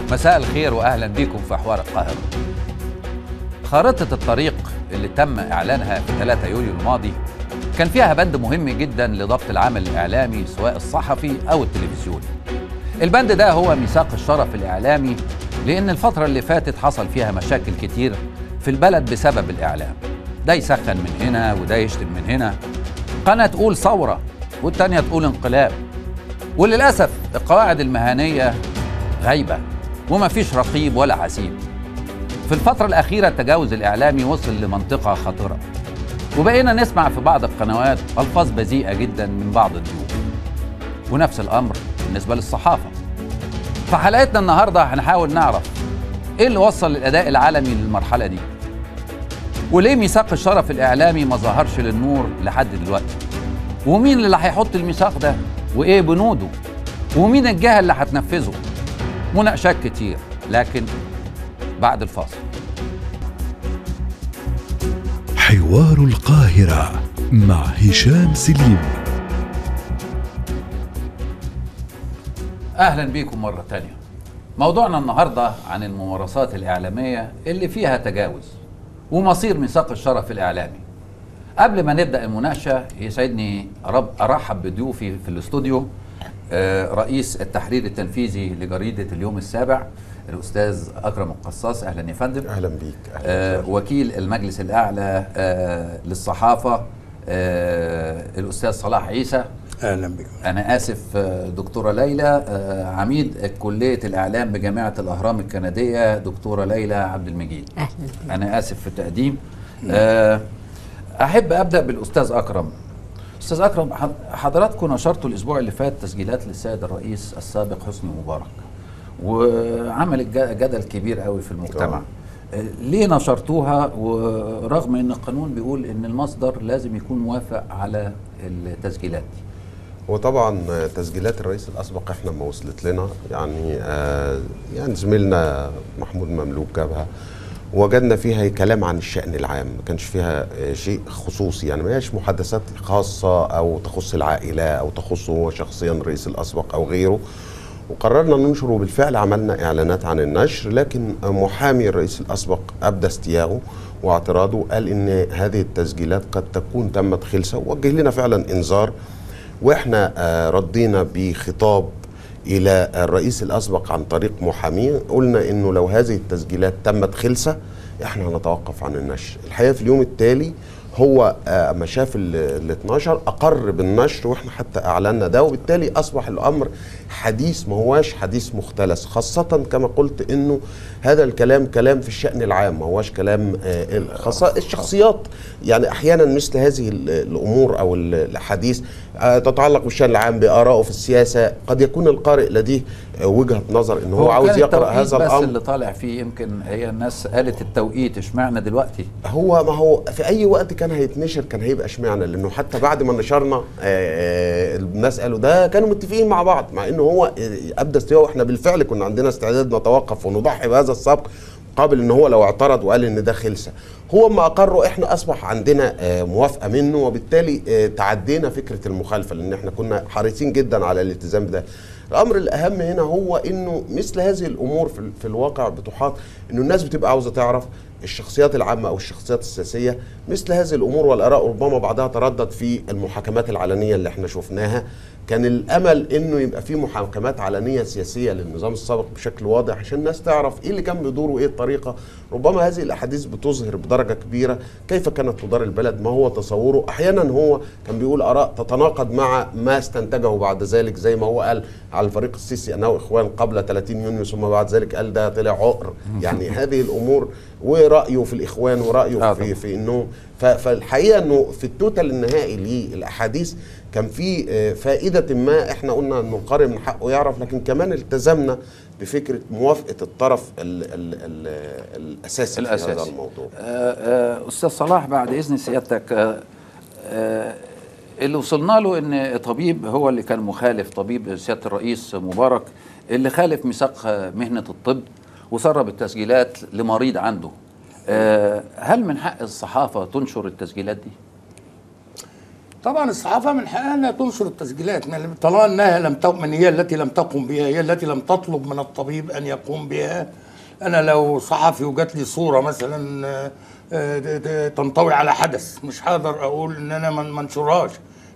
مساء الخير واهلا بكم في احوار القاهره. خارطه الطريق اللي تم اعلانها في 3 يوليو الماضي كان فيها بند مهم جدا لضبط العمل الاعلامي سواء الصحفي او التلفزيوني. البند ده هو ميثاق الشرف الاعلامي لان الفتره اللي فاتت حصل فيها مشاكل كتير في البلد بسبب الاعلام. ده يسخن من هنا وده يشتم من هنا. قناه تقول ثوره والتانيه تقول انقلاب. وللاسف القواعد المهنيه غايبه وما فيش رقيب ولا حسيب في الفترة الأخيرة التجاوز الإعلامي وصل لمنطقة خطرة وبقينا نسمع في بعض القنوات ألفاظ بذيئة جدا من بعض الضيوف ونفس الأمر بالنسبة للصحافة في حلقتنا النهاردة هنحاول نعرف إيه اللي وصل الأداء العالمي للمرحلة دي وليه ميثاق الشرف الإعلامي ما ظهرش للنور لحد دلوقتي ومين اللي هيحط الميثاق ده وإيه بنوده ومين الجهة اللي هتنفذه مناقشات كتير لكن بعد الفاصل حوار القاهرة مع هشام سليم اهلا بيكم مره تانية موضوعنا النهارده عن الممارسات الاعلاميه اللي فيها تجاوز ومصير ميثاق الشرف الاعلامي قبل ما نبدا المناقشه يسعدني أرب- ارحب بضيوفي في الاستوديو آه، رئيس التحرير التنفيذي لجريده اليوم السابع الاستاذ اكرم القصاص اهلا يا فندم اهلا بيك اهلا آه، وكيل المجلس الاعلى آه، للصحافه آه، الاستاذ صلاح عيسى اهلا بكم انا اسف آه، دكتوره ليلى آه، عميد كليه الاعلام بجامعه الاهرام الكنديه دكتوره ليلى عبد المجيد اهلا بك. انا اسف في التقديم آه، احب ابدا بالاستاذ اكرم استاذ اكرم حض- حضراتكم نشرتوا الاسبوع اللي فات تسجيلات للسيد الرئيس السابق حسني مبارك وعملت ج- جدل كبير قوي في المجتمع آه، ليه نشرتوها ورغم ان القانون بيقول ان المصدر لازم يكون موافق على التسجيلات دي وطبعا تسجيلات الرئيس الاسبق احنا ما وصلت لنا يعني آه يعني زميلنا محمود مملوك جابها وجدنا فيها كلام عن الشأن العام ما كانش فيها آه، شيء خصوصي يعني ما هيش محادثات خاصة أو تخص العائلة أو تخصه هو شخصيا الرئيس الأسبق أو غيره وقررنا ننشر وبالفعل عملنا إعلانات عن النشر لكن محامي الرئيس الأسبق أبدى استياءه واعتراضه قال إن هذه التسجيلات قد تكون تمت خلسة ووجه لنا فعلا إنذار واحنا آه، ردينا بخطاب الى الرئيس الاسبق عن طريق محاميه قلنا انه لو هذه التسجيلات تمت خلسه احنا هنتوقف عن النشر الحقيقه في اليوم التالي هو آه، اما شاف ال ال 12 اقر بالنشر واحنا حتى اعلنا ده وبالتالي اصبح الامر حديث ما هواش حديث مختلس خاصه كما قلت انه هذا الكلام كلام في الشان العام ما هواش كلام آه، الخاصه الشخصيات يعني احيانا مثل هذه ال- الامور او ال- الاحاديث آه، تتعلق بالشان العام بارائه في السياسه قد يكون القارئ لديه آه، وجهه نظر ان هو, عاوز كان يقرا التوقيت هذا بس الامر اللي طالع فيه يمكن هي الناس قالت التوقيت اشمعنى دلوقتي هو ما هو في اي وقت كان هيتنشر كان هيبقى اشمعنى لانه حتى بعد ما نشرنا آه، آه، الناس قالوا ده كانوا متفقين مع بعض مع انه هو آه، ابدى استواء واحنا بالفعل كنا عندنا استعداد نتوقف ونضحي بهذا السبق قابل ان هو لو اعترض وقال ان ده خلسه هو ما اقره احنا اصبح عندنا آه، موافقه منه وبالتالي آه، تعدينا فكره المخالفه لان احنا كنا حريصين جدا على الالتزام بده الامر الاهم هنا هو انه مثل هذه الامور في, ال- في الواقع بتحاط انه الناس بتبقى عاوزه تعرف الشخصيات العامه او الشخصيات السياسيه مثل هذه الامور والاراء ربما بعضها تردد في المحاكمات العلنيه اللي احنا شفناها كان الامل انه يبقى في محاكمات علنيه سياسيه للنظام السابق بشكل واضح عشان الناس تعرف ايه اللي كان بيدور وايه الطريقه ربما هذه الاحاديث بتظهر بدرجه كبيره كيف كانت تدار البلد ما هو تصوره احيانا هو كان بيقول اراء تتناقض مع ما استنتجه بعد ذلك زي ما هو قال على الفريق السيسي انه اخوان قبل 30 يونيو ثم بعد ذلك قال ده طلع عقر يعني هذه الامور ورايه في الاخوان ورايه آه في طبعا. في انه ف- فالحقيقه انه في التوتال النهائي للاحاديث كان في آه، فائده ما احنا قلنا انه القارئ من حقه يعرف لكن كمان التزمنا بفكره موافقه الطرف ال ال ال الاساسي, في هذا الاساسي الموضوع آه، آه، استاذ صلاح بعد اذن سيادتك آه، آه، اللي وصلنا له ان طبيب هو اللي كان مخالف طبيب سياده الرئيس مبارك اللي خالف ميثاق آه، مهنه الطب وسرب التسجيلات لمريض عنده آه، هل من حق الصحافه تنشر التسجيلات دي؟ طبعا الصحافه من حقها انها تنشر التسجيلات ما- طالما انها لم تقم هي التي لم تقم بها هي التي لم تطلب من الطبيب ان يقوم بها انا لو صحفي وجات لي صوره مثلا آه، آه، ت- ت- تنطوي على حدث مش هقدر اقول ان انا ما ما انشرهاش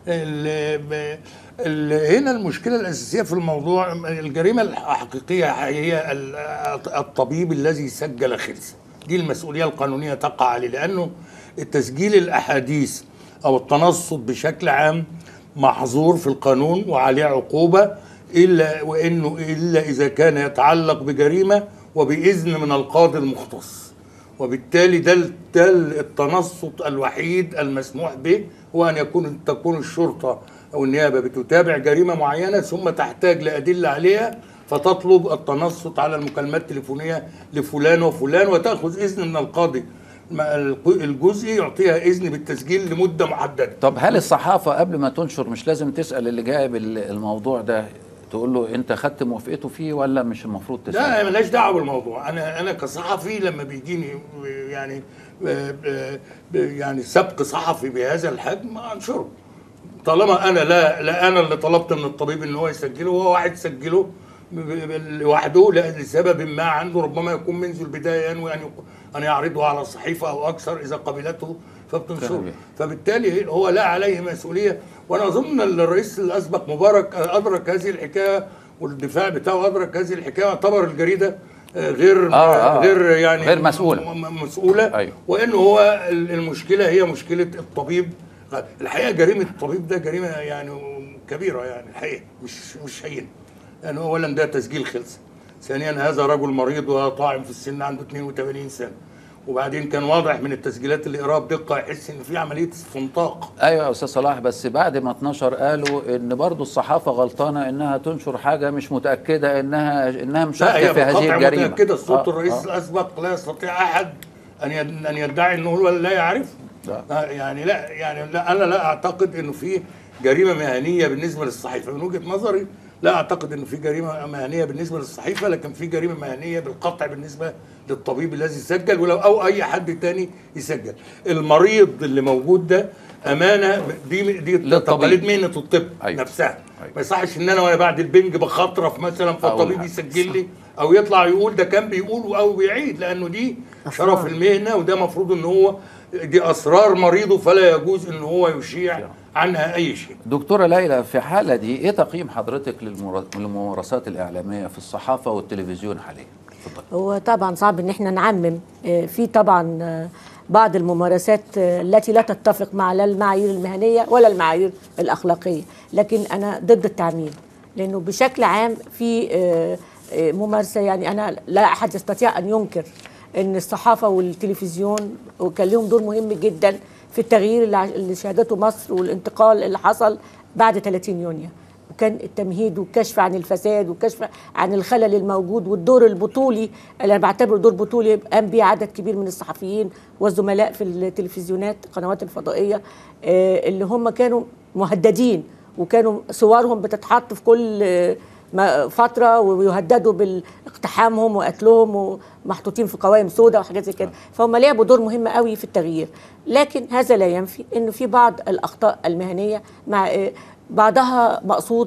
ال- ب- ال- هنا المشكله الاساسيه في الموضوع الجريمه الحقيقيه هي ال- الطبيب الذي سجل خلسه دي المسؤوليه القانونيه تقع عليه لانه التسجيل الاحاديث او التنصت بشكل عام محظور في القانون وعليه عقوبه الا وانه الا اذا كان يتعلق بجريمه وباذن من القاضي المختص وبالتالي ده ال- ده التنصت الوحيد المسموح به هو ان يكون تكون الشرطه او النيابه بتتابع جريمه معينه ثم تحتاج لادله عليها فتطلب التنصت على المكالمات التليفونيه لفلان وفلان وتاخذ اذن من القاضي ما الق- الجزئي يعطيها اذن بالتسجيل لمده محدده طب هل الصحافه قبل ما تنشر مش لازم تسال اللي جايب ال- الموضوع ده تقول له انت خدت موافقته فيه ولا مش المفروض تسال لا ملهاش دعوه بالموضوع انا انا كصحفي لما بيجيني يعني ب- ب- ب- يعني سبق صحفي بهذا الحجم انشره طالما انا لا لا انا اللي طلبت من الطبيب ان هو يسجله وهو واحد سجله ب- ب- لوحده لا- لسبب ما عنده ربما يكون منذ البدايه ينوي ان يق- ان يعرضه على صحيفه او اكثر اذا قبلته فبتنشره تمام. فبالتالي هو لا عليه مسؤوليه وانا اظن ان الرئيس الاسبق مبارك ادرك هذه الحكايه والدفاع بتاعه ادرك هذه الحكايه اعتبر الجريده آه، غير آه، آه. غير يعني غير مسؤولة. م- م- مسؤوله أيوه. وانه هو ال- المشكله هي مشكله الطبيب الحقيقه جريمه الطبيب ده جريمه يعني كبيره يعني الحقيقه مش مش هينه يعني اولا ده تسجيل خلسه ثانيا هذا رجل مريض وطاعم في السن عنده 82 سنه وبعدين كان واضح من التسجيلات اللي قراها بدقه يحس ان في عمليه استنطاق ايوه يا استاذ صلاح بس بعد ما اتنشر قالوا ان برضو الصحافه غلطانه انها تنشر حاجه مش متاكده انها انها لا مشاركه هي في هذه بالقطع الجريمه متاكده الصوت آه، الرئيس آه. الاسبق لا يستطيع احد ان يد- ان يدعي انه هو لا يعرف لا. آه، يعني لا يعني لا انا لا اعتقد انه في جريمه مهنيه بالنسبه للصحيفه من وجهه نظري لا اعتقد انه في جريمه مهنيه بالنسبه للصحيفه لكن في جريمه مهنيه بالقطع بالنسبه للطبيب الذي سجل ولو او اي حد تاني يسجل المريض اللي موجود ده امانه دي دي للطبيب. تقاليد مهنه الطب أيوة. نفسها أيوة. ما يصحش ان انا وانا بعد البنج بخطرف مثلا فالطبيب حاجة. يسجل لي او يطلع يقول ده كان بيقول او بيعيد لانه دي شرف المهنه وده المفروض ان هو دي اسرار مريضه فلا يجوز ان هو يشيع عنها اي شيء دكتوره ليلى في حاله دي ايه تقييم حضرتك للمر- للممارسات الاعلاميه في الصحافه والتلفزيون حاليا اتفضل هو طبعا صعب ان احنا نعمم آه، في طبعا آه، بعض الممارسات آه، التي لا تتفق مع لا المعايير المهنيه ولا المعايير الاخلاقيه لكن انا ضد التعميم لانه بشكل عام في آه، آه، ممارسه يعني انا لا احد يستطيع ان ينكر ان الصحافه والتلفزيون وكان لهم دور مهم جدا في التغيير اللي ع- اللي شهدته مصر والانتقال اللي حصل بعد 30 يونيو وكان التمهيد والكشف عن الفساد والكشف عن الخلل الموجود والدور البطولي اللي انا بعتبره دور بطولي قام بيه عدد كبير من الصحفيين والزملاء في التلفزيونات القنوات الفضائيه آه، اللي هم كانوا مهددين وكانوا صورهم بتتحط في كل آه، ما- فتره ويهددوا باقتحامهم وقتلهم ومحطوطين في قوائم سوداء وحاجات زي كده فهم لعبوا دور مهم قوي في التغيير لكن هذا لا ينفي انه في بعض الاخطاء المهنيه مع آه، بعضها مقصود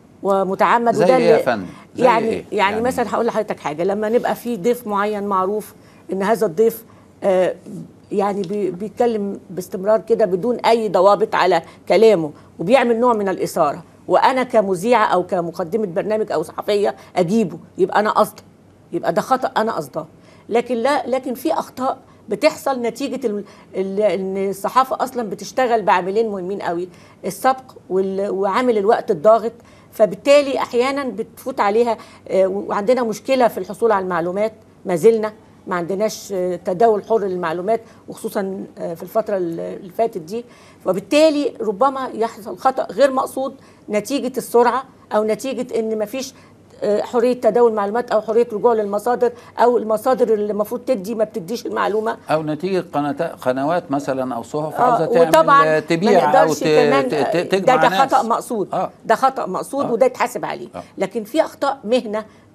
ومتعمد زي وده إيه يا اللي- فندم؟ زي يعني, إيه؟ يعني يعني- يعني مثلا هقول لحضرتك حاجه لما نبقى في ضيف معين معروف ان هذا الضيف آه، يعني بي- بيتكلم باستمرار كده بدون اي ضوابط على كلامه وبيعمل نوع من الاثاره وانا كمذيعه او كمقدمه برنامج او صحفيه اجيبه يبقى انا قصده يبقى ده خطا انا قصداه لكن لا لكن في اخطاء بتحصل نتيجه ال- ال- ان الصحافه اصلا بتشتغل بعاملين مهمين قوي السبق وال- وعامل الوقت الضاغط فبالتالي احيانا بتفوت عليها آه، وعندنا مشكله في الحصول على المعلومات ما زلنا ما عندناش آه، تداول حر للمعلومات وخصوصا آه، في الفتره اللي فاتت دي وبالتالي ربما يحصل خطا غير مقصود نتيجه السرعه او نتيجه ان ما فيش آه، حريه تداول معلومات او حريه رجوع للمصادر او المصادر اللي المفروض تدي ما بتديش المعلومه او نتيجه قناة قنوات مثلا او صحف آه، عاوزه تعمل وطبعا تبيع ما او نقدرش ت- كمان ت- آه، ت- تجمع ده ده ناس. خطا مقصود آه. ده خطا مقصود آه. وده يتحاسب عليه آه. لكن في اخطاء مهنه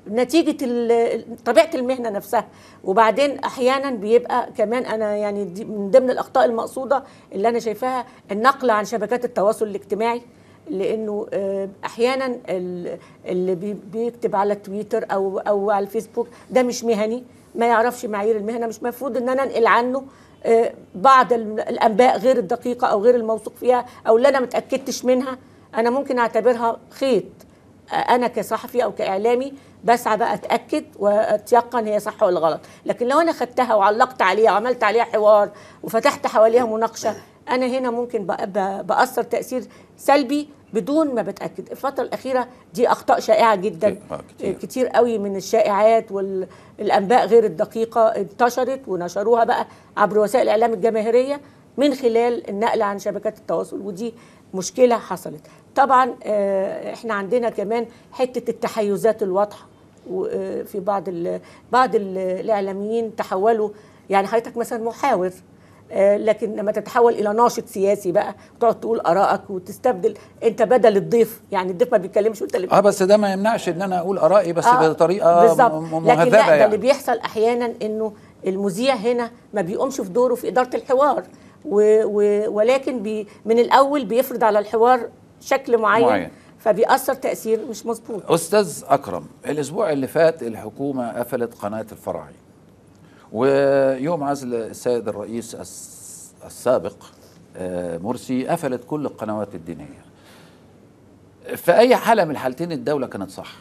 نتيجه ال- طبيعه المهنه نفسها وبعدين احيانا بيبقى كمان انا يعني دي من ضمن الاخطاء المقصوده اللي انا شايفاها النقل عن شبكات التواصل الاجتماعي لانه آه، احيانا ال- اللي بي- بيكتب على تويتر او او على الفيسبوك ده مش مهني ما يعرفش معايير المهنه مش مفروض ان انا انقل عنه آه، بعض ال- الانباء غير الدقيقه او غير الموثوق فيها او اللي انا ما اتاكدتش منها انا ممكن اعتبرها خيط آه، انا كصحفي او كاعلامي بسعى بقى اتاكد واتيقن هي صح ولا غلط لكن لو انا خدتها وعلقت عليها وعملت عليها حوار وفتحت حواليها مناقشه انا هنا ممكن بأ- ب- باثر تاثير سلبي بدون ما بتاكد الفتره الاخيره دي اخطاء شائعه جدا كتير. آه، كتير. كتير قوي من الشائعات والانباء غير الدقيقه انتشرت ونشروها بقى عبر وسائل الاعلام الجماهيريه من خلال النقل عن شبكات التواصل ودي مشكله حصلت طبعا آه، احنا عندنا كمان حته التحيزات الواضحه وفي بعض ال بعض ال الاعلاميين تحولوا يعني حضرتك مثلا محاور آه، لكن لما تتحول الى ناشط سياسي بقى تقعد تقول ارائك وتستبدل انت بدل الضيف يعني الضيف ما بيتكلمش وانت اللي اه بس ده ما يمنعش ان انا اقول ارائي بس آه، بطريقه بالظبط. م- م- لكن مهذبه لا ده اللي يعني بيحصل احيانا انه المذيع هنا ما بيقومش في دوره في اداره الحوار و و ولكن بي من الاول بيفرض على الحوار شكل معين, معين. فبيأثر تأثير مش مظبوط استاذ اكرم الاسبوع اللي فات الحكومه قفلت قناه الفراعي ويوم عزل السيد الرئيس الس- السابق آه، مرسي قفلت كل القنوات الدينيه في اي حاله من الحالتين الدوله كانت صح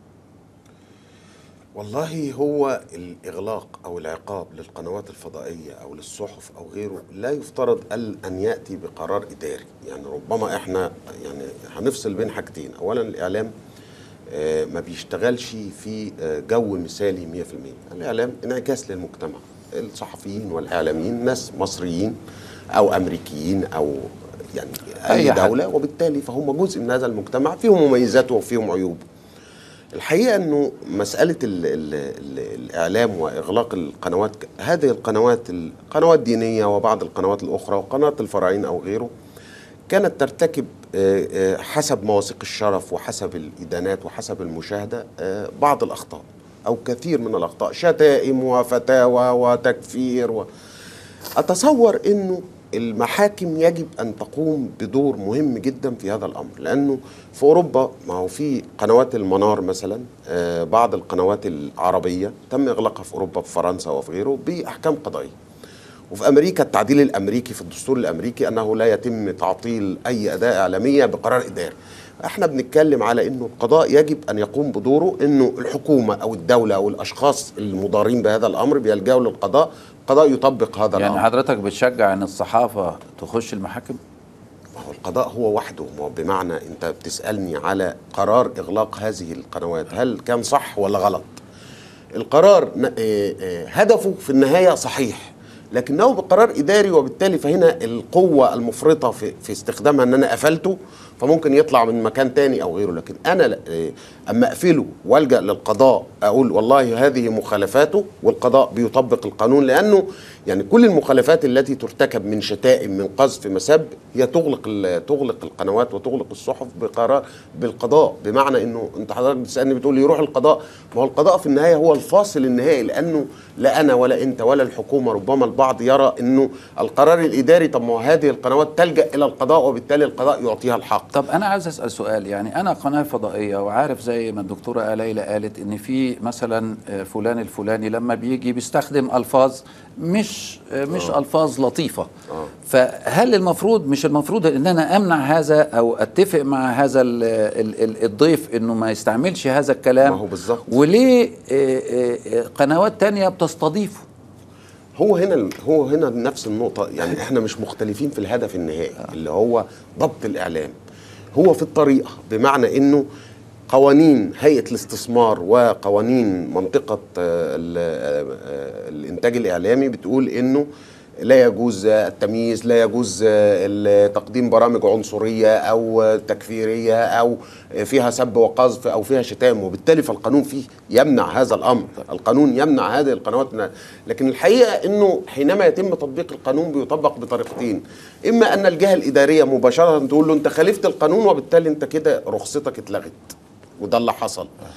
والله هو الإغلاق أو العقاب للقنوات الفضائية أو للصحف أو غيره لا يفترض أن أن يأتي بقرار إداري يعني ربما إحنا يعني هنفصل بين حاجتين أولا الإعلام آه، ما بيشتغلش في آه، جو مثالي 100% الإعلام انعكاس للمجتمع الصحفيين والإعلاميين ناس مصريين أو أمريكيين أو يعني أي, أي حد. دولة وبالتالي فهم جزء من هذا المجتمع فيهم مميزاته وفيهم عيوبه الحقيقه انه مساله ال ال ال الاعلام واغلاق القنوات هذه القنوات القنوات الدينيه وبعض القنوات الاخرى وقناه الفراعين او غيره كانت ترتكب آه، آه، حسب مواثيق الشرف وحسب الادانات وحسب المشاهده آه، بعض الاخطاء او كثير من الاخطاء شتائم وفتاوى وتكفير و... اتصور انه المحاكم يجب ان تقوم بدور مهم جدا في هذا الامر لانه في اوروبا ما هو في قنوات المنار مثلا آه، بعض القنوات العربيه تم اغلاقها في اوروبا في فرنسا وفي غيره باحكام قضائيه وفي امريكا التعديل الامريكي في الدستور الامريكي انه لا يتم تعطيل اي اداه اعلاميه بقرار اداري احنا بنتكلم على انه القضاء يجب ان يقوم بدوره انه الحكومه او الدوله او الاشخاص المضارين بهذا الامر بيلجأوا للقضاء القضاء يطبق هذا يعني الامر حضرتك بتشجع ان الصحافه تخش المحاكم ما هو القضاء هو وحده ما هو بمعنى انت بتسالني على قرار اغلاق هذه القنوات هل كان صح ولا غلط القرار ن- آه، آه، هدفه في النهايه صحيح لكنه بقرار اداري وبالتالي فهنا القوه المفرطه في, في استخدامها ان انا قفلته فممكن يطلع من مكان تاني او غيره لكن انا لا- آه، اما اقفله والجا للقضاء اقول والله هذه مخالفاته والقضاء بيطبق القانون لانه يعني كل المخالفات التي ترتكب من شتائم من قذف مسب هي تغلق ال- تغلق القنوات وتغلق الصحف بقرار بالقضاء بمعنى انه انت حضرتك بتسالني بتقول لي يروح القضاء ما هو القضاء في النهايه هو الفاصل النهائي لانه لا انا ولا انت ولا الحكومه ربما البعض يرى انه القرار الاداري طب ما هو هذه القنوات تلجا الى القضاء وبالتالي القضاء يعطيها الحق طب انا عايز اسال سؤال يعني انا قناه فضائيه وعارف زي ما الدكتوره ليلى قالت ان في مثلا آه، فلان الفلاني لما بيجي بيستخدم الفاظ مش آه، مش الفاظ لطيفه فهل المفروض مش المفروض ان انا امنع هذا او اتفق مع هذا ال ال ال الضيف انه ما يستعملش هذا الكلام ما هو بالظبط. وليه آه، آه، آه، قنوات تانية بتستضيفه هو هنا هو هنا نفس النقطة يعني احنا مش مختلفين في الهدف النهائي اللي هو ضبط الإعلام هو في الطريقة بمعنى إنه قوانين هيئة الاستثمار وقوانين منطقة آه، ال- آه، آه، الإنتاج الإعلامي بتقول إنه لا يجوز التمييز لا يجوز ال- تقديم برامج عنصرية أو تكفيرية أو فيها سب وقذف أو فيها شتائم وبالتالي فالقانون فيه يمنع هذا الأمر القانون يمنع هذه القنوات من لكن الحقيقة أنه حينما يتم تطبيق القانون بيطبق بطريقتين إما أن الجهة الإدارية مباشرة تقول له أنت خالفت القانون وبالتالي أنت كده رخصتك اتلغت وده اللي حصل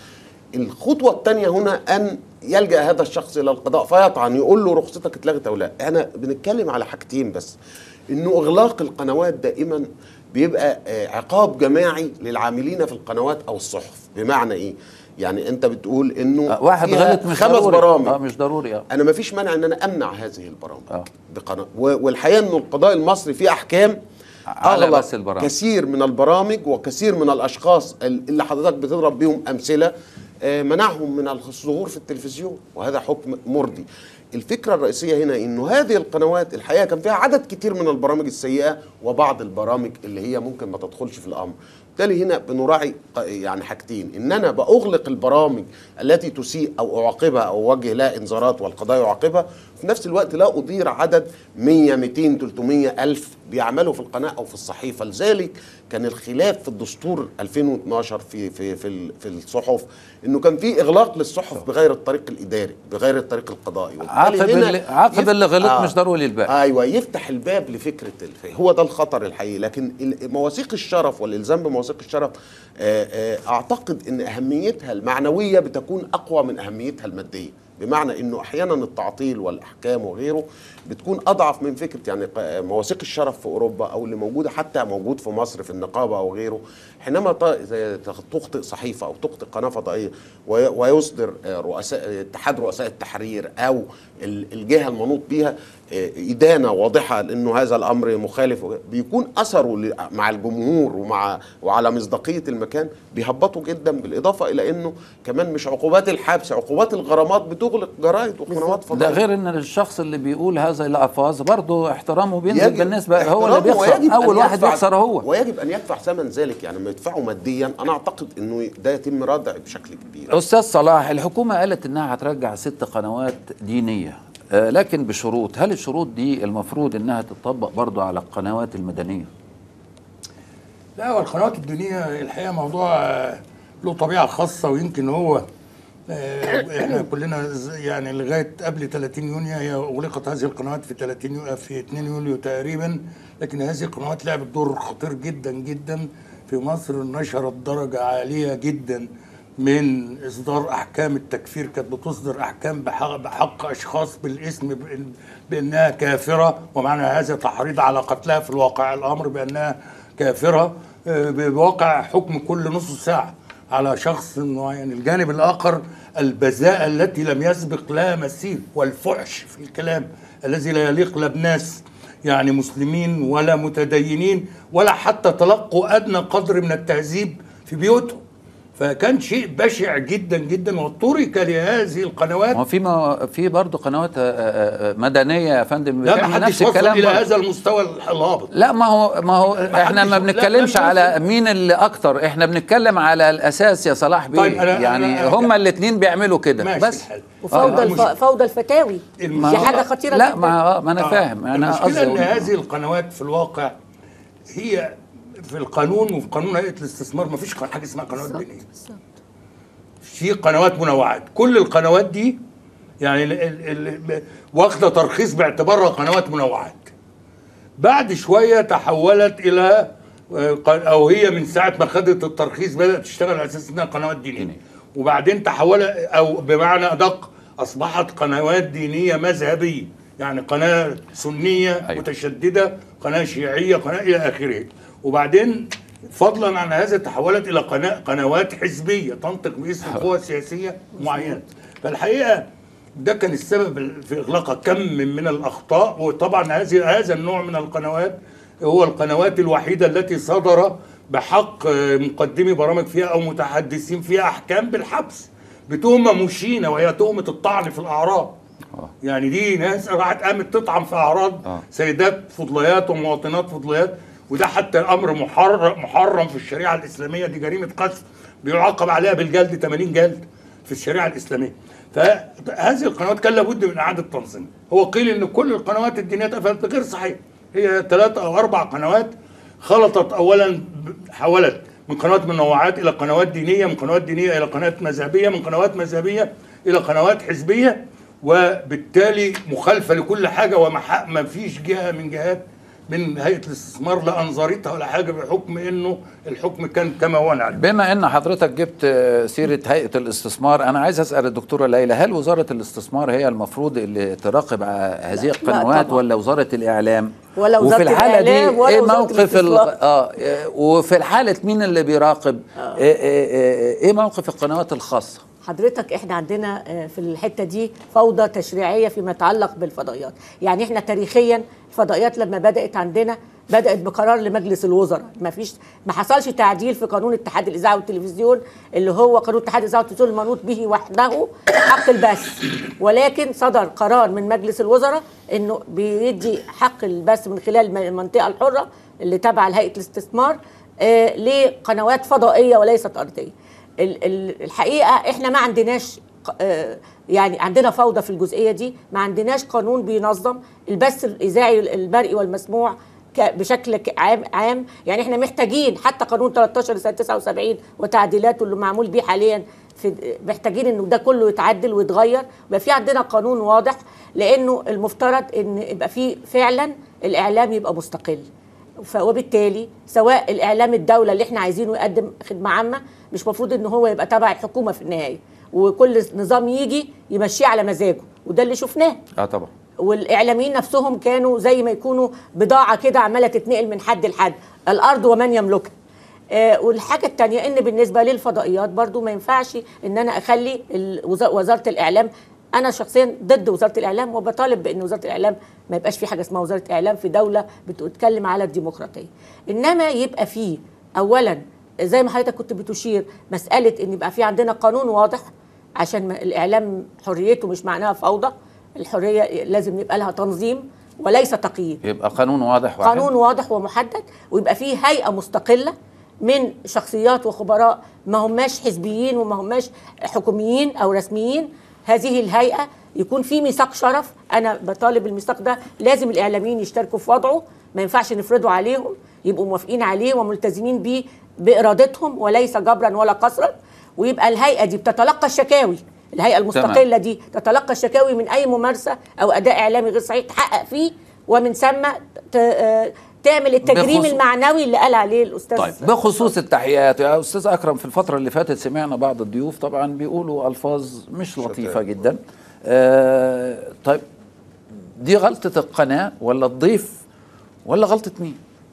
الخطوه الثانيه هنا ان يلجا هذا الشخص الى القضاء فيطعن يقول له رخصتك اتلغت او لا احنا بنتكلم على حاجتين بس انه اغلاق القنوات دائما بيبقى آه، عقاب جماعي للعاملين في القنوات او الصحف بمعنى ايه يعني انت بتقول انه آه، واحد فيها غلط مش خمس ضروري برامج اه مش ضروري اه انا ما فيش مانع ان انا امنع هذه البرامج آه. بقناه و- والحقيقه انه القضاء المصري فيه احكام على أغلق بس البرامج. كثير من البرامج وكثير من الاشخاص ال- اللي حضرتك بتضرب بيهم امثله آه، منعهم من الظهور في التلفزيون وهذا حكم مرضي الفكرة الرئيسية هنا انه هذه القنوات الحقيقة كان فيها عدد كتير من البرامج السيئة وبعض البرامج اللي هي ممكن ما تدخلش في الامر بالتالي هنا بنراعي ق- يعني حاجتين ان انا باغلق البرامج التي تسيء او اعاقبها او اوجه لها انذارات والقضاء يعاقبها في نفس الوقت لا اضير عدد 100 200 300 الف بيعملوا في القناه او في الصحيفه لذلك كان الخلاف في الدستور 2012 في في في, ال- في الصحف انه كان في اغلاق للصحف بغير الطريق الاداري بغير الطريق القضائي وبالتالي عاقب هنا اللي- عاقب يف- اللي غلط مش ضروري الباقي. ايوه يفتح الباب لفكره الف... هو ده الخطر الحقيقي لكن ال- مواثيق الشرف والالزام بمواثيق الشرف آه، آه، اعتقد ان اهميتها المعنويه بتكون اقوى من اهميتها الماديه بمعنى انه احيانا التعطيل والاحكام وغيره بتكون اضعف من فكره يعني ق- مواثيق الشرف في اوروبا او اللي موجوده حتى موجود في مصر في النقابه او غيره حينما ت- زي تخطئ صحيفه او تخطئ قناه فضائيه وي- ويصدر آه، رؤساء اتحاد رؤساء التحرير او ال- الجهه المنوط بها آه، ادانه واضحه لانه هذا الامر مخالف وغيره، بيكون اثره ل- مع الجمهور ومع وعلى مصداقيه المكان بيهبطوا جدا بالاضافه الى انه كمان مش عقوبات الحبس عقوبات الغرامات بتغلق جرايد وقنوات ده فضائيه غير ان الشخص اللي بيقول هذه الالفاظ برضه احترامه بينزل يجب بالنسبه هو اللي احترامه بيخسر ويجب اول أن واحد يدفع- بيخسر هو ويجب ان يدفع ثمن ذلك يعني لما يدفعه ماديا انا اعتقد انه ده يتم ردع بشكل كبير استاذ صلاح الحكومه قالت انها هترجع ست قنوات دينيه آه، لكن بشروط هل الشروط دي المفروض انها تطبق برضه على القنوات المدنيه لا هو القنوات الدينية الحقيقة موضوع آه، له طبيعة خاصة ويمكن هو آه، احنا كلنا ز- يعني لغاية قبل 30 يونيو هي أغلقت هذه القنوات في 30 يو- في 2 يوليو تقريبا لكن هذه القنوات لعبت دور خطير جدا جدا في مصر نشرت درجة عالية جدا من إصدار أحكام التكفير كانت بتصدر أحكام بحق, بحق أشخاص بالاسم بإن بأنها كافرة ومعنى هذا تحريض على قتلها في الواقع الأمر بأنها كافرة آه، بواقع حكم كل نصف ساعة على شخص معين الجانب الآخر البذاءة التي لم يسبق لها مثيل والفحش في الكلام الذي لا يليق لا بناس يعني مسلمين ولا متدينين ولا حتى تلقوا أدنى قدر من التهذيب في بيوتهم فكان شيء بشع جدا جدا وترك لهذه القنوات ما هو في ما في برضه قنوات آه، آه، آه، مدنيه يا فندم لا بتعمل ما حدش نفس وصل الكلام الى برضه. هذا المستوى الهابط لا ما هو ما هو ما احنا حدش- ما لا، بنتكلمش لم على يوصل. مين اللي اكتر احنا بنتكلم على الاساس يا صلاح بيه طيب، أنا- يعني أنا- هما الاثنين بيعملوا كده ماشي بس الحال. وفوضى آه، الف... المش- فوضى الفتاوي ما دي هو- حاجه خطيره لا جدا ما ما انا آه. فاهم انا المشكلة قصدي ان أقول- هذه القنوات في الواقع هي في القانون وفي قانون هيئه الاستثمار ما فيش حاجه اسمها قنوات دينيه في قنوات منوعات كل القنوات دي يعني ال ال ال واخده ترخيص باعتبارها قنوات منوعات بعد شويه تحولت الى آه، ق- او هي من ساعه ما خدت الترخيص بدات تشتغل على اساس انها قنوات دينيه دينية. وبعدين تحول او بمعنى ادق اصبحت قنوات دينيه مذهبيه يعني قناه سنيه أيوة. أيوة. متشدده قناه شيعيه قناه الى اخره وبعدين فضلا عن هذا تحولت الى قناه قنوات حزبيه تنطق باسم قوى سياسيه معينه فالحقيقه ده كان السبب في اغلاقها كم من الاخطاء وطبعا هذه هذا النوع من القنوات هو القنوات الوحيده التي صدر بحق آه، مقدمي برامج فيها او متحدثين فيها احكام بالحبس بتهمه مشينه وهي تهمه الطعن في الاعراض يعني دي ناس راحت قامت تطعن في اعراض آه. سيدات فضليات ومواطنات فضليات وده حتى امر محرم محرم في الشريعه الاسلاميه دي جريمه قذف بيعاقب عليها بالجلد 80 جلد في الشريعه الاسلاميه فهذه القنوات كان لابد من اعاده تنظيمها هو قيل ان كل القنوات الدينيه اتقفلت غير صحيح هي ثلاث او اربع قنوات خلطت اولا ب- حولت من قنوات منوعات الى قنوات دينيه من قنوات دينيه الى قنوات مذهبيه من قنوات مذهبيه الى قنوات حزبيه وبالتالي مخالفه لكل حاجه وما فيش جهه من جهات من هيئه الاستثمار لا انظرتها ولا حاجه بحكم انه الحكم كان كما هو نعلم بما ان حضرتك جبت آه، سيره هيئه الاستثمار انا عايز اسال الدكتوره ليلى هل وزاره الاستثمار هي المفروض اللي تراقب ع- هذه القنوات طبعاً. ولا وزاره الاعلام ولا وفي وزارة الحاله دي الإعلام ولا ايه وزارة موقف ال... الاستثمار. اه آه، وفي الحاله مين اللي بيراقب ايه, إيه, إيه, ايه موقف القنوات الخاصه حضرتك احنا عندنا آه، في الحته دي فوضى تشريعيه فيما يتعلق بالفضائيات يعني احنا تاريخيا الفضائيات لما بدات عندنا بدات بقرار لمجلس الوزراء ما فيش ما حصلش تعديل في قانون اتحاد الاذاعه والتلفزيون اللي هو قانون اتحاد الاذاعه والتلفزيون المنوط به وحده حق البث ولكن صدر قرار من مجلس الوزراء انه بيدي حق البث من خلال المنطقه الحره اللي تابعه لهيئه الاستثمار آه، لقنوات فضائيه وليست ارضيه ال- ال- الحقيقه احنا ما عندناش ق- آه، يعني عندنا فوضى في الجزئيه دي ما عندناش قانون بينظم البث الاذاعي المرئي والمسموع ك- بشكل ك- عام عام يعني احنا محتاجين حتى قانون 13 سنه 79 وتعديلاته اللي معمول بيه حاليا في محتاجين انه ده كله يتعدل ويتغير يبقى في عندنا قانون واضح لانه المفترض ان يبقى في فعلا الاعلام يبقى مستقل ف- وبالتالي سواء الاعلام الدوله اللي احنا عايزينه يقدم خدمه عامه مش مفروض ان هو يبقى تبع الحكومه في النهايه وكل نظام يجي يمشيه على مزاجه وده اللي شفناه اه طبعا والاعلاميين نفسهم كانوا زي ما يكونوا بضاعه كده عماله تتنقل من حد لحد الارض ومن يملكها آه والحاجه الثانيه ان بالنسبه للفضائيات برضو ما ينفعش ان انا اخلي ال- وزا- وزاره الاعلام انا شخصيا ضد وزاره الاعلام وبطالب بان وزاره الاعلام ما يبقاش في حاجه اسمها وزاره اعلام في دوله بتتكلم على الديمقراطيه انما يبقى في اولا زي ما حضرتك كنت بتشير مساله ان يبقى في عندنا قانون واضح عشان ما- الاعلام حريته مش معناها فوضى الحريه لازم يبقى لها تنظيم وليس تقييد يبقى قانون واضح واحد قانون واضح ومحدد ويبقى فيه هيئه مستقله من شخصيات وخبراء ما هماش حزبيين وما هماش حكوميين او رسميين هذه الهيئه يكون في ميثاق شرف انا بطالب الميثاق ده لازم الاعلاميين يشتركوا في وضعه ما ينفعش نفرضه عليهم يبقوا موافقين عليه وملتزمين بيه بارادتهم وليس جبرا ولا قصرا ويبقى الهيئه دي بتتلقى الشكاوي الهيئه المستقله دي تتلقى الشكاوي من اي ممارسه او اداء اعلامي غير صحيح تحقق فيه ومن ثم ت- آه، تعمل التجريم بخصوص- المعنوي اللي قال عليه الاستاذ طيب بخصوص التحيات يا استاذ اكرم في الفتره اللي فاتت سمعنا بعض الضيوف طبعا بيقولوا الفاظ مش لطيفه جدا آه طيب دي غلطه القناه ولا الضيف ولا غلطه مين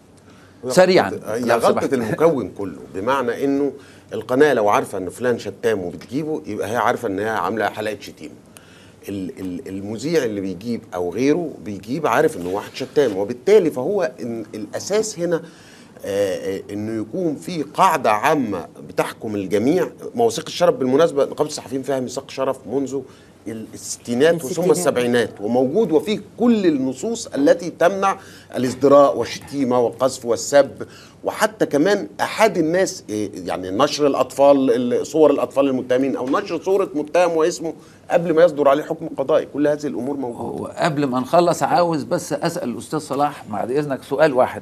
سريعا هي لو غلطه سمحت. المكون كله بمعنى انه القناه لو عارفه ان فلان شتام وبتجيبه يبقى هي عارفه ان هي عامله حلقه شتيمه ال- ال- المذيع اللي بيجيب او غيره بيجيب عارف انه واحد شتام وبالتالي فهو إن الاساس هنا آه، آه، انه يكون في قاعده عامه بتحكم الجميع مواثيق الشرف بالمناسبه نقابه الصحفيين فيها ميثاق شرف منذ الستينات وثم الستينات. السبعينات وموجود وفيه كل النصوص التي تمنع الازدراء والشتيمه والقذف والسب وحتى كمان احد الناس إيه، يعني نشر الاطفال ال- صور الاطفال المتهمين او نشر صوره متهم واسمه قبل ما يصدر عليه حكم قضائي كل هذه الامور موجوده وقبل ما نخلص عاوز بس اسال الاستاذ صلاح بعد اذنك سؤال واحد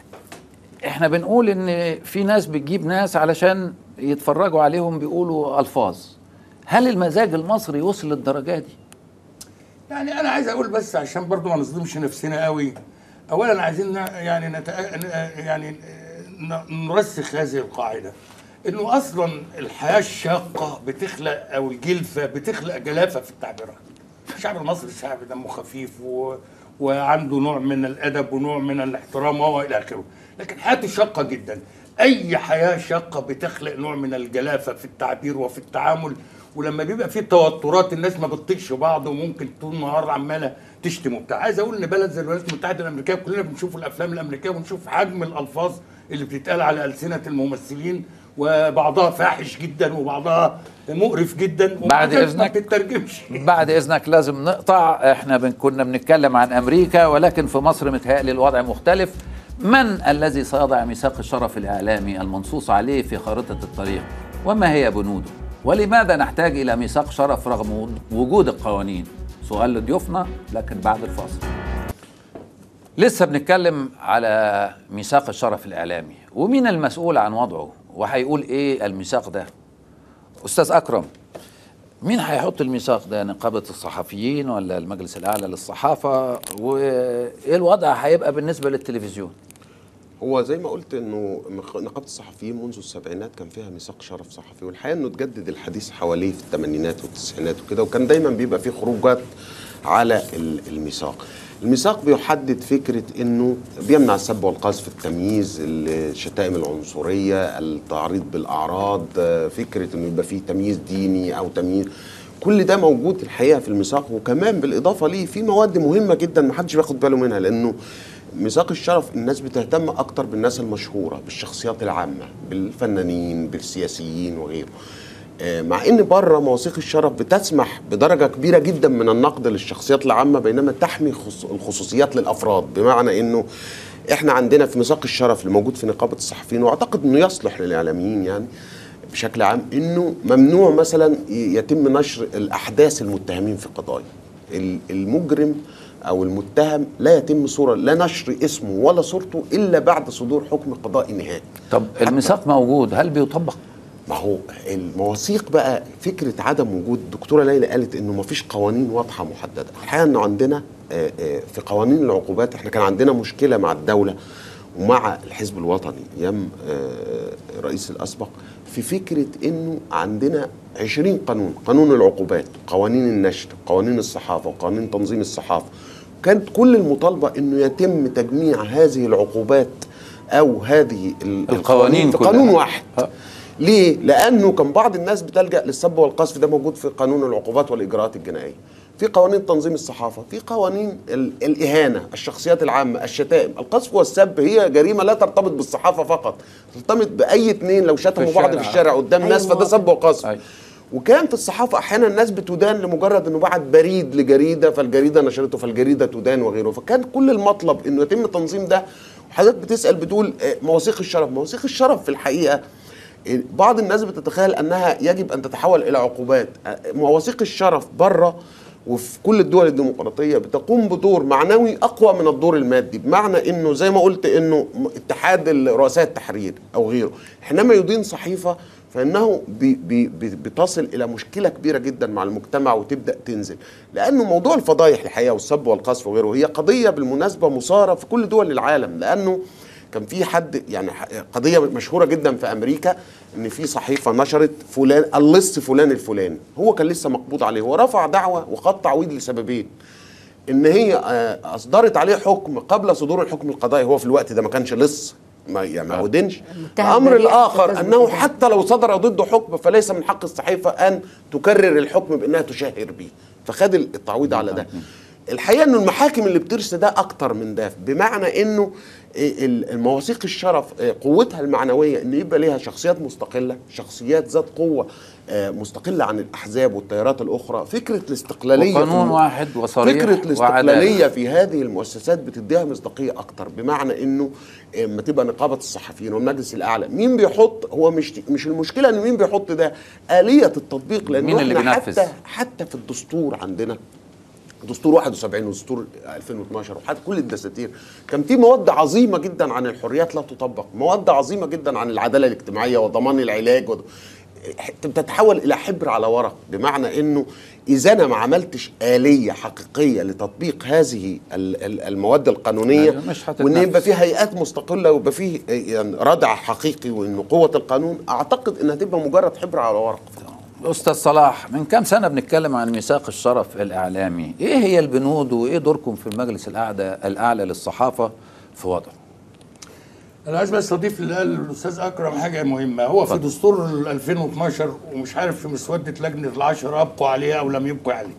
احنا بنقول ان في ناس بتجيب ناس علشان يتفرجوا عليهم بيقولوا الفاظ هل المزاج المصري وصل للدرجه دي يعني انا عايز اقول بس عشان برضو ما نظلمش نفسنا قوي اولا عايزين ن- يعني نتأ... يعني ن- نرسخ هذه القاعده انه اصلا الحياه الشاقه بتخلق او الجلفه بتخلق جلافه في التعبيرات الشعب المصري شعب دمه خفيف و... وعنده نوع من الادب ونوع من الاحترام وهو الى اخره لكن حياته شاقه جدا اي حياه شاقه بتخلق نوع من الجلافه في التعبير وفي التعامل ولما بيبقى في توترات الناس ما بتطيقش بعض وممكن طول النهار عماله تشتم وبتاع عايز اقول ان بلد زي الولايات المتحده الامريكيه كلنا بنشوف الافلام الامريكيه ونشوف حجم الالفاظ اللي بتتقال على السنه الممثلين وبعضها فاحش جدا وبعضها مقرف جدا ومع بعد ذلك ما إذنك. بتترجمش بعد اذنك لازم نقطع احنا بن كنا بنتكلم عن امريكا ولكن في مصر متهيألي الوضع مختلف من الذي سيضع ميثاق الشرف الاعلامي المنصوص عليه في خارطه الطريق وما هي بنوده ولماذا نحتاج الى ميثاق شرف رغم وجود القوانين سؤال لضيوفنا لكن بعد الفاصل لسه بنتكلم على ميثاق الشرف الاعلامي ومين المسؤول عن وضعه وهيقول ايه الميثاق ده استاذ اكرم مين هيحط الميثاق ده نقابة الصحفيين ولا المجلس الأعلى للصحافة وإيه الوضع هيبقى بالنسبة للتلفزيون هو زي ما قلت انه مخ- نقابه الصحفيين منذ السبعينات كان فيها ميثاق شرف صحفي والحقيقه انه اتجدد الحديث حواليه في الثمانينات والتسعينات وكده وكان دايما بيبقى فيه خروجات على ال- الميثاق. الميثاق بيحدد فكره انه بيمنع السب والقذف التمييز الشتائم العنصريه التعريض بالاعراض آه، فكره انه يبقى فيه تمييز ديني او تمييز كل ده موجود الحقيقه في الميثاق وكمان بالاضافه ليه في مواد مهمه جدا ما حدش بياخد باله منها لانه ميثاق الشرف الناس بتهتم اكتر بالناس المشهوره بالشخصيات العامه بالفنانين بالسياسيين وغيره آه، مع ان بره مواثيق الشرف بتسمح بدرجه كبيره جدا من النقد للشخصيات العامه بينما تحمي خص- الخصوصيات للافراد بمعنى انه احنا عندنا في ميثاق الشرف اللي موجود في نقابه الصحفيين واعتقد انه يصلح للاعلاميين يعني بشكل عام انه ممنوع مثلا ي- يتم نشر الاحداث المتهمين في قضايا ال- المجرم او المتهم لا يتم صوره لا نشر اسمه ولا صورته الا بعد صدور حكم قضائي نهائي طب الميثاق موجود هل بيطبق؟ ما هو المواثيق بقى فكره عدم وجود الدكتوره ليلى قالت انه ما فيش قوانين واضحه محدده الحقيقه انه عندنا آه، آه، في قوانين العقوبات احنا كان عندنا مشكله مع الدوله ومع الحزب الوطني ايام آه، الرئيس الاسبق في فكره انه عندنا 20 قانون قانون العقوبات قوانين النشر قوانين الصحافه وقوانين تنظيم الصحافه كانت كل المطالبه انه يتم تجميع هذه العقوبات او هذه ال- القوانين في كلها. قانون واحد آه. ليه؟ لأنه كان بعض الناس بتلجأ للسب والقذف ده موجود في قانون العقوبات والإجراءات الجنائية. في قوانين تنظيم الصحافة، في قوانين ال- الإهانة، الشخصيات العامة، الشتائم، القذف والسب هي جريمة لا ترتبط بالصحافة فقط، ترتبط بأي اتنين لو شتموا بعض الشارع. في الشارع قدام أي ناس فده مواطن. سب وقذف. أي. وكان في الصحافة أحيانا الناس بتدان لمجرد إنه بعت بريد لجريدة فالجريدة نشرته فالجريدة تدان وغيره، فكان كل المطلب إنه يتم تنظيم ده وحضرتك بتسأل بتقول آه، مواثيق الشرف، مواثيق الشرف في الحقيقة آه، بعض الناس بتتخيل انها يجب ان تتحول الى عقوبات آه، مواثيق الشرف بره وفي كل الدول الديمقراطيه بتقوم بدور معنوي اقوى من الدور المادي بمعنى انه زي ما قلت انه م- اتحاد رؤساء التحرير او غيره حينما يدين صحيفه فانه بي بي بي بتصل الى مشكله كبيره جدا مع المجتمع وتبدا تنزل لانه موضوع الفضايح الحقيقه والسب والقذف وغيره هي قضيه بالمناسبه مثاره في كل دول العالم لانه كان في حد يعني ح- قضيه مشهوره جدا في امريكا ان في صحيفه نشرت فلان اللص فلان الفلاني هو كان لسه مقبوض عليه ورفع دعوه وخد تعويض لسببين ان هي آه، اصدرت عليه حكم قبل صدور الحكم القضائي هو في الوقت ده ما كانش لص ما يعني ما ادنش المتهم الامر بريء الاخر تثبت انه كده. حتى لو صدر ضده حكم فليس من حق الصحيفه ان تكرر الحكم بانها تشهر به فخد التعويض على ده الحقيقه انه المحاكم اللي بترسى ده اكتر من ده بمعنى انه ال- المواثيق الشرف آه، قوتها المعنويه ان يبقى ليها شخصيات مستقله شخصيات ذات قوه آه، مستقله عن الاحزاب والتيارات الاخرى فكره الاستقلاليه في وقانون الم- واحد وصريح فكره وعدالة. الاستقلاليه في هذه المؤسسات بتديها مصداقيه اكتر بمعنى انه اما تبقى نقابه الصحفيين والمجلس الاعلى مين بيحط هو مش مش المشكله ان مين بيحط ده اليه التطبيق لانه مين اللي احنا بينفذ؟ حتى حتى في الدستور عندنا دستور 71 ودستور 2012 وحتى كل الدساتير كان في مواد عظيمه جدا عن الحريات لا تطبق مواد عظيمه جدا عن العداله الاجتماعيه وضمان العلاج ود... بتتحول الى حبر على ورق بمعنى انه اذا انا ما عملتش اليه حقيقيه لتطبيق هذه ال- ال- المواد القانونيه أيوة، مش هتتنفذ. وان يبقى في هيئات مستقله ويبقى فيه يعني ردع حقيقي وان قوه القانون اعتقد انها تبقى مجرد حبر على ورق استاذ صلاح من كام سنه بنتكلم عن ميثاق الشرف الاعلامي ايه هي البنود وايه دوركم في المجلس الاعلى الاعلى للصحافه في وضعه انا عايز بس اضيف اللي قال الاستاذ اكرم حاجه مهمه هو في دستور ال 2012 ومش عارف في مسوده لجنه العشر ابقوا عليه او لم يبقوا عليه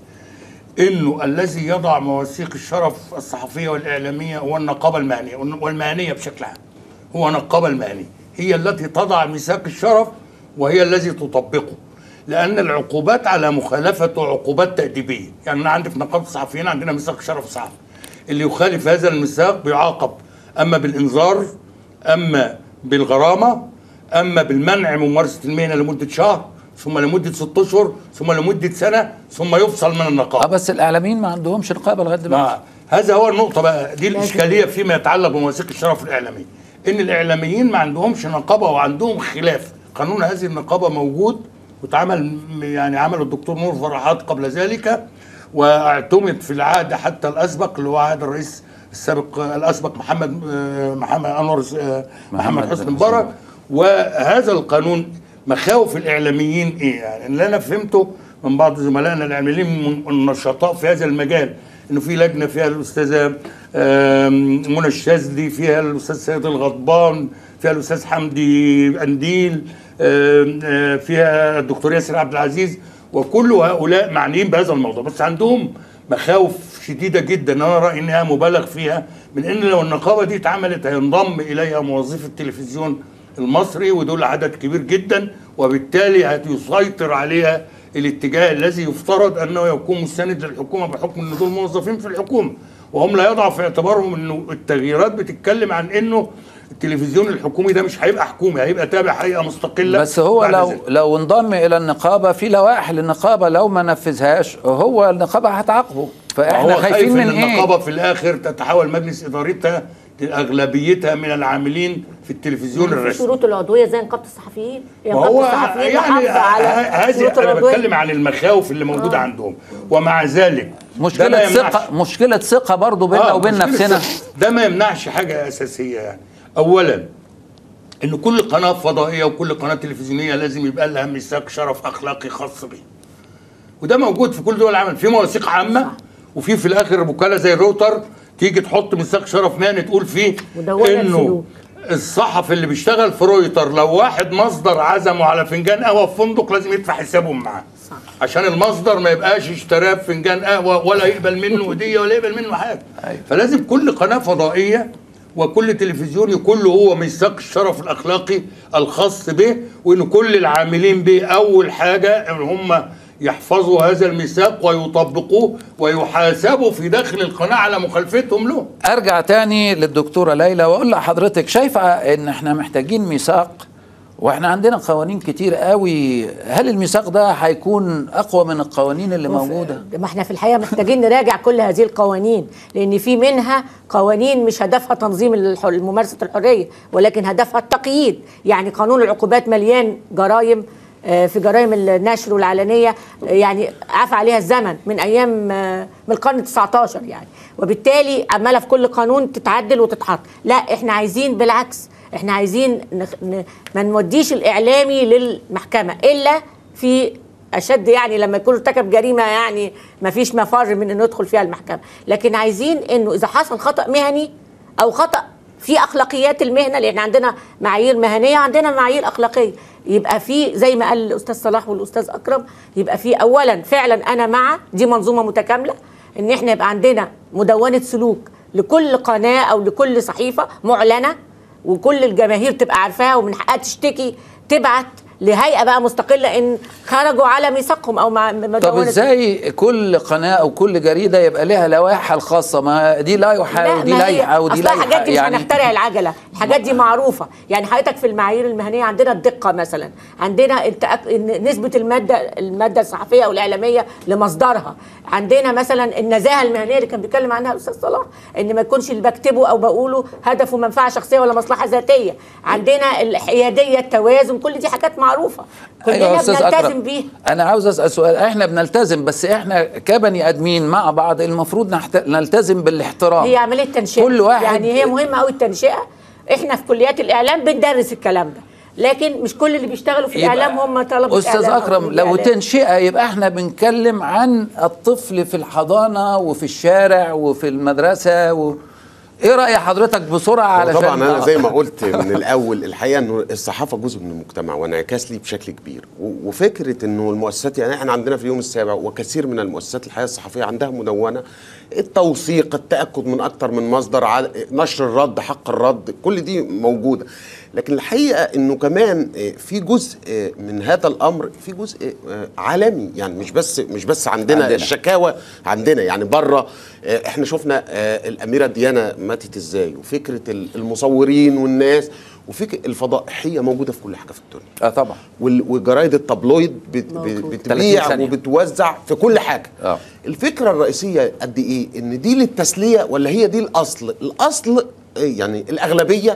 انه الذي يضع مواثيق الشرف الصحفيه والاعلاميه هو النقابه المهنيه والمهنيه بشكل عام هو النقابه المهنيه هي التي تضع ميثاق الشرف وهي التي تطبقه لان العقوبات على مخالفته عقوبات تاديبيه يعني انا عندي في نقابه الصحفيين عندنا ميثاق شرف صحفي اللي يخالف هذا الميثاق بيعاقب اما بالانذار اما بالغرامه اما بالمنع من ممارسه المهنه لمده شهر ثم لمده ست اشهر ثم لمده سنه ثم يفصل من اه النقابه بس الاعلاميين ما عندهمش نقابه لغايه دلوقتي مع هذا هو النقطة بقى دي الإشكالية فيما يتعلق بمواثيق الشرف الإعلامي إن الإعلاميين ما عندهمش نقابة وعندهم خلاف قانون هذه النقابة موجود واتعمل م- يعني عمل الدكتور نور فرحات قبل ذلك واعتمد في العهد حتى الاسبق اللي هو عهد الرئيس السابق آه، الاسبق محمد آه، محمد انور آه، محمد محمد حسني حسني مبارك مبارك. وهذا القانون مخاوف الاعلاميين ايه يعني اللي انا فهمته من بعض زملائنا الاعلاميين من- النشطاء في هذا المجال انه في لجنه فيها الاستاذه آم، منى الشاذلي فيها الاستاذ سيد الغضبان فيها الاستاذ حمدي انديل آم، آه، فيها الدكتور ياسر عبد العزيز وكل هؤلاء معنيين بهذا الموضوع بس عندهم مخاوف شديده جدا انا رايي انها مبالغ فيها من ان لو النقابه دي اتعملت هينضم اليها موظفي التلفزيون المصري ودول عدد كبير جدا وبالتالي هيسيطر عليها الاتجاه الذي يفترض انه يكون مستند للحكومه بحكم ان دول موظفين في الحكومه وهم لا يضعوا في اعتبارهم انه التغييرات بتتكلم عن انه التلفزيون الحكومي ده مش هيبقى حكومي هيبقى تابع هيئه مستقله بس هو بعد لو ذلك. لو انضم الى النقابه في لوائح للنقابه لو ما نفذهاش هو النقابه هتعاقبه فاحنا هو خايف خايفين ان من ايه؟ النقابه في الاخر تتحول مجلس ادارتها اغلبيتها من العاملين في التلفزيون في الرسمي شروط العضويه زي نقابه الصحفيين هي ما نقابه هو الصحفيين يعني محافظه على ه- هذه شروط انا العضويه بتكلم عن المخاوف اللي موجوده عندهم ومع ذلك ده ما مشكله يمنعش- ثقه مشكله ثقه برضه بيننا آه، وبين مشكلة نفسنا ثقة. ده ما يمنعش حاجه اساسيه يعني اولا ان كل قناه فضائيه وكل قناه تلفزيونيه لازم يبقى لها ميثاق شرف اخلاقي خاص بيه وده موجود في كل دول العالم في مواثيق عامه وفي في الاخر وكاله زي الروتر تيجي تحط ميثاق شرف مهني تقول فيه مدونة انه السلوك. الصحفي اللي بيشتغل في رويتر لو واحد مصدر عزمه على فنجان قهوه في فندق لازم يدفع حسابهم معاه صح. عشان المصدر ما يبقاش اشتراه بفنجان قهوه ولا يقبل منه هديه ولا يقبل منه حاجه أيوة. فلازم كل قناه فضائيه وكل تلفزيون يكون له هو ميثاق الشرف الاخلاقي الخاص به وان كل العاملين به اول حاجه ان هم يحفظوا هذا الميثاق ويطبقوه ويحاسبوا في داخل القناه على مخالفتهم له ارجع تاني للدكتوره ليلى واقول لحضرتك شايفه ان احنا محتاجين ميثاق واحنا عندنا قوانين كتير قوي هل الميثاق ده هيكون اقوى من القوانين اللي موجوده ما احنا في الحقيقه محتاجين نراجع كل هذه القوانين لان في منها قوانين مش هدفها تنظيم الح- ممارسه الحريه ولكن هدفها التقييد يعني قانون العقوبات مليان جرائم آه، في جرائم النشر والعلنيه آه، يعني عفى عليها الزمن من ايام آه، من القرن 19 يعني وبالتالي عماله في كل قانون تتعدل وتتحط لا احنا عايزين بالعكس احنا عايزين نخ... ن... ما نوديش الاعلامي للمحكمه الا في اشد يعني لما يكون ارتكب جريمه يعني ما فيش مفر من انه يدخل فيها المحكمه لكن عايزين انه اذا حصل خطا مهني او خطا في اخلاقيات المهنه لان عندنا معايير مهنيه عندنا معايير اخلاقيه يبقى في زي ما قال الاستاذ صلاح والاستاذ اكرم يبقى في اولا فعلا انا مع دي منظومه متكامله ان احنا يبقى عندنا مدونه سلوك لكل قناه او لكل صحيفه معلنه وكل الجماهير تبقى عارفاها ومن حقها تشتكي تبعت لهيئه بقى مستقله ان خرجوا على ميثاقهم او مع طب مدونه ازاي كل قناه او كل جريده يبقى لها لوائحها الخاصه ما دي لائحه لا ودي ما هي لائحه ودي اصل لائحه الحاجات دي مش هنخترع العجله الحاجات دي معروفه يعني حضرتك في المعايير المهنيه عندنا الدقه مثلا عندنا التأك... إن نسبه الماده الماده الصحفيه او الاعلاميه لمصدرها عندنا مثلا النزاهه المهنيه اللي كان بيتكلم عنها الاستاذ صلاح ان ما يكونش اللي بكتبه او بقوله هدفه منفعه شخصيه ولا مصلحه ذاتيه عندنا الحياديه التوازن كل دي حاجات معروفه أيوة كلنا يا أستاذ بنلتزم أكرم. بيها انا عاوز اسال سؤال احنا بنلتزم بس احنا كبني ادمين مع بعض المفروض نحت... نلتزم بالاحترام هي عمليه تنشئه كل واحد- يعني هي مهمه قوي التنشئه احنا في كليات الاعلام بندرس الكلام ده لكن مش كل اللي بيشتغلوا في يبقى الاعلام هم طلبه استاذ إعلام أو اكرم خريج لو إعلام. تنشئه يبقى احنا بنتكلم عن الطفل في الحضانه وفي الشارع وفي المدرسه و... ايه راي حضرتك بسرعه علشان طبعا انا آه. زي ما قلت من الاول الحقيقه انه الصحافه جزء من المجتمع وانعكاس ليه بشكل كبير و- وفكره انه المؤسسات يعني احنا عندنا في اليوم السابع وكثير من المؤسسات الحياه الصحفيه عندها مدونه التوثيق التاكد من اكثر من مصدر ع- نشر الرد حق الرد كل دي موجوده لكن الحقيقه انه كمان آه، في جزء آه، من هذا الامر في جزء آه، عالمي يعني مش بس مش بس عندنا, عندنا. عندنا. الشكاوى عندنا يعني بره آه، احنا شفنا آه، الاميره ديانا ماتت ازاي وفكره ال- المصورين والناس وفكره الفضائحيه موجوده في كل حاجه في الدنيا اه طبعا وال- وجرايد التابلويد بت- موجود. بت- 30 بتبيع ثانية. وبتوزع في كل حاجه آه. الفكره الرئيسيه قد ايه ان دي للتسليه ولا هي دي الاصل الاصل آه، يعني الاغلبيه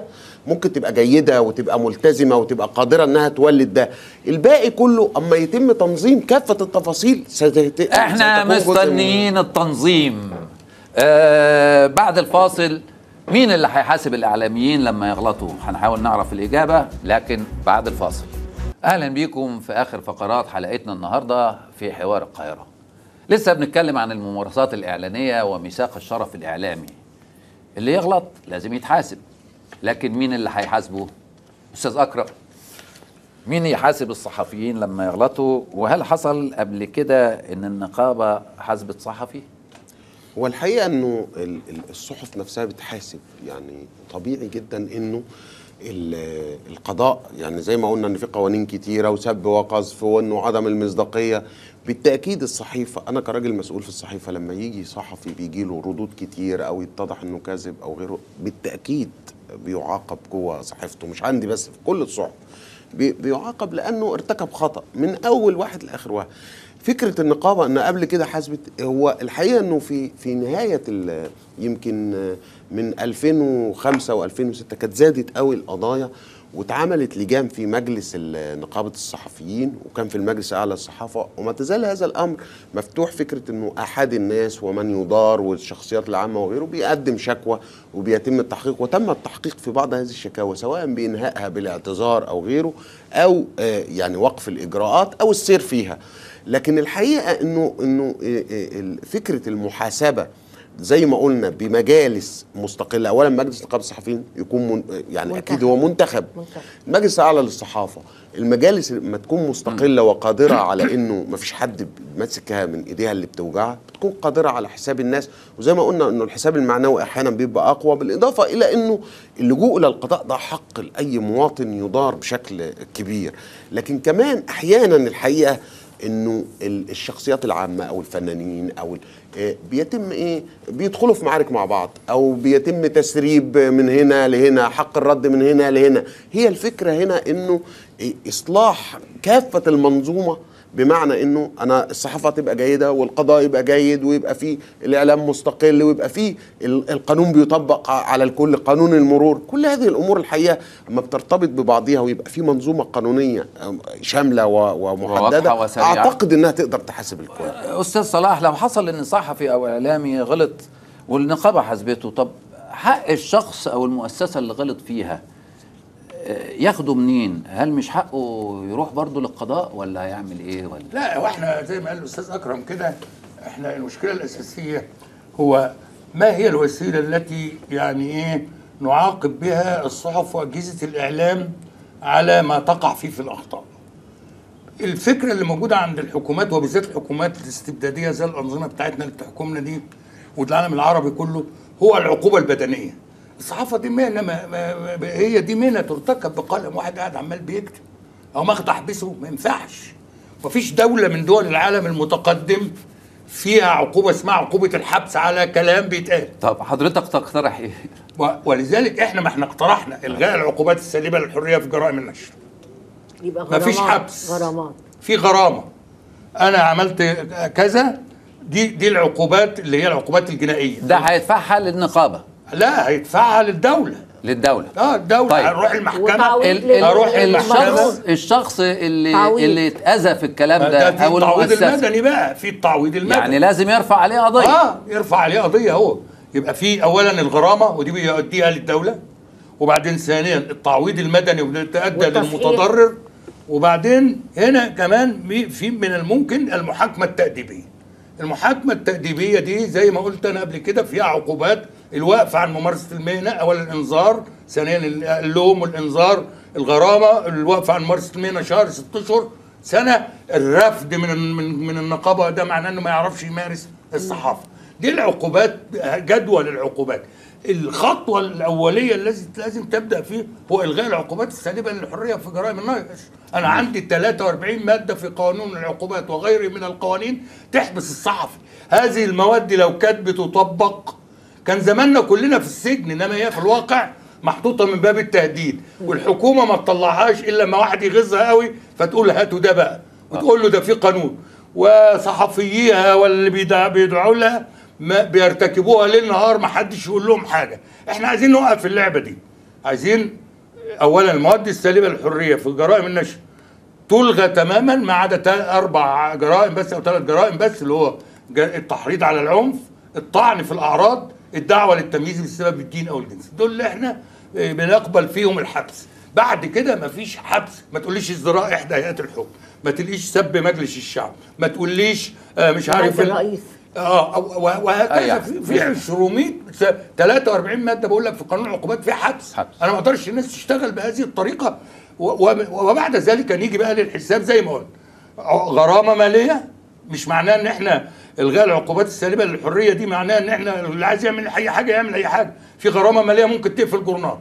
ممكن تبقى جيده وتبقى ملتزمه وتبقى قادره انها تولد ده الباقي كله اما يتم تنظيم كافه التفاصيل ست... احنا ستكون جزء من- مستنيين التنظيم آه بعد الفاصل مين اللي هيحاسب الاعلاميين لما يغلطوا هنحاول نعرف الاجابه لكن بعد الفاصل اهلا بيكم في اخر فقرات حلقتنا النهارده في حوار القاهره لسه بنتكلم عن الممارسات الاعلانيه وميثاق الشرف الاعلامي اللي يغلط لازم يتحاسب لكن مين اللي هيحاسبه استاذ اكرم مين يحاسب الصحفيين لما يغلطوا وهل حصل قبل كده ان النقابه حاسبت صحفي هو الحقيقه انه ال- ال- الصحف نفسها بتحاسب يعني طبيعي جدا انه ال- القضاء يعني زي ما قلنا ان في قوانين كتيره وسب وقذف وانه عدم المصداقيه بالتاكيد الصحيفه انا كراجل مسؤول في الصحيفه لما يجي صحفي بيجي له ردود كتير او يتضح انه كاذب او غيره بالتاكيد بيعاقب جوه صحيفته مش عندي بس في كل الصحف بي- بيعاقب لانه ارتكب خطا من اول واحد لاخر واحد فكره النقابه ان قبل كده حاسبت هو الحقيقه انه في في نهايه ال- يمكن من 2005 و2006 كانت زادت قوي القضايا واتعملت لجان في مجلس ال- نقابه الصحفيين وكان في المجلس الاعلى للصحافه وما تزال هذا الامر مفتوح فكره انه احد الناس ومن يدار والشخصيات العامه وغيره بيقدم شكوى وبيتم التحقيق وتم التحقيق في بعض هذه الشكاوى سواء بانهائها بالاعتذار او غيره او آه، يعني وقف الاجراءات او السير فيها لكن الحقيقه انه انه آه، آه، ال- فكره المحاسبه زي ما قلنا بمجالس مستقله اولا مجلس نقابه الصحفيين يكون من يعني منتخب. اكيد هو منتخب منتخب. المجلس الاعلى للصحافه المجالس لما تكون مستقله وقادره على انه ما فيش حد ماسكها من ايديها اللي بتوجعها بتكون قادره على حساب الناس وزي ما قلنا انه الحساب المعنوي احيانا بيبقى اقوى بالاضافه الى انه اللجوء الى القضاء ده حق لاي مواطن يدار بشكل كبير لكن كمان احيانا الحقيقه انه ال- الشخصيات العامه او الفنانين او ال- آه، بيتم ايه بيدخلوا في معارك مع بعض او بيتم تسريب من هنا لهنا حق الرد من هنا لهنا هي الفكره هنا انه إيه، اصلاح كافه المنظومه بمعنى انه انا الصحافه تبقى جيده والقضاء يبقى جيد ويبقى فيه الاعلام مستقل ويبقى فيه ال- القانون بيطبق ع- على الكل قانون المرور كل هذه الامور الحقيقه اما بترتبط ببعضها ويبقى في منظومه قانونيه آم، شامله و- ومحدده وواضحة وسريعة. اعتقد انها تقدر تحاسب الكل استاذ صلاح لو حصل ان صحفي او اعلامي غلط والنقابه حاسبته طب حق الشخص او المؤسسه اللي غلط فيها آه، ياخده منين هل مش حقه يروح برضه للقضاء ولا يعمل ايه ولا لا واحنا زي ما قال الاستاذ اكرم كده احنا المشكله الاساسيه هو ما هي الوسيله التي يعني ايه نعاقب بها الصحف واجهزه الاعلام على ما تقع فيه في الاخطاء. الفكره اللي موجوده عند الحكومات وبالذات الحكومات الاستبداديه زي الانظمه بتاعتنا اللي بتحكمنا دي والعالم العربي كله هو العقوبه البدنيه. الصحافه دي مهنه ما ما ما- هي دي مهنه ترتكب بقلم واحد قاعد عمال بيكتب او ماخد احبسه ما ينفعش. مفيش دوله من دول العالم المتقدم فيها عقوبه اسمها عقوبه الحبس على كلام بيتقال. طب حضرتك تقترح ايه و- ولذلك احنا ما احنا اقترحنا الغاء العقوبات السالبه للحريه في جرائم النشر. يبقى غرامات مفيش حبس. غرامات في غرامه انا عملت كذا دي دي العقوبات اللي هي العقوبات الجنائيه ده هيدفعها للنقابه لا هيدفعها للدوله للدوله اه الدوله طيب. هروح المحكمه وتعويض ال- لل- أروح الشخص المحكمة. الشخص اللي تعويض. اللي اتاذى في الكلام ده ده في او التعويض المؤسسه المدني بقى في التعويض المدني يعني لازم يرفع عليه قضيه اه يرفع عليه قضيه هو يبقى في اولا الغرامه ودي بيؤديها للدوله وبعدين ثانيا التعويض المدني وتؤدى والتصحيح. للمتضرر وبعدين هنا كمان مي- في من الممكن المحاكمه التاديبيه المحاكمه التاديبيه دي زي ما قلت انا قبل كده فيها عقوبات الوقف عن ممارسه المهنه اولا الانذار ثانيا اللوم والانذار الغرامه الوقف عن ممارسه المهنه شهر ست اشهر سنه الرفد من من من النقابه ده معناه انه ما يعرفش يمارس الصحافه دي العقوبات جدول العقوبات الخطوه الاوليه التي لازم تبدا فيه هو الغاء العقوبات السالبه للحريه في جرائم النشر انا عندي 43 ماده في قانون العقوبات وغيره من القوانين تحبس الصحفي هذه المواد لو كانت بتطبق كان زماننا كلنا في السجن انما هي في الواقع محطوطه من باب التهديد والحكومه ما تطلعهاش الا ما واحد يغيظها قوي فتقول هاتوا ده بقى وتقول له ده في قانون وصحفييها واللي بيدع- بيدعوا لها ما بيرتكبوها ليل نهار ما حدش يقول لهم حاجه احنا عايزين نوقف اللعبه دي عايزين اولا المواد السالبه للحريه في جرائم النشر تلغى تماما ما عدا تا- اربع جرائم بس او ثلاث جرائم بس اللي هو ج- التحريض على العنف الطعن في الاعراض الدعوه للتمييز بسبب الدين او الجنس دول اللي احنا آه، بنقبل فيهم الحبس بعد كده مفيش حبس ما تقوليش ازدراء احدى هيئات الحكم ما تقوليش سب مجلس الشعب ما تقوليش آه، مش عارف عند ال- الرئيس. اه أو- وه- وهكذا أي في في 200 س- 43 ماده بقول لك في قانون العقوبات في حبس حبس. انا ما اقدرش الناس تشتغل بهذه الطريقه و- و- وبعد ذلك نيجي بقى للحساب زي ما قلت ع- غرامه ماليه مش معناه ان احنا الغاء العقوبات السالبه للحريه دي معناه ان احنا اللي عايز يعمل اي حاجه يعمل اي حاجه في غرامه ماليه ممكن تقفل جورنال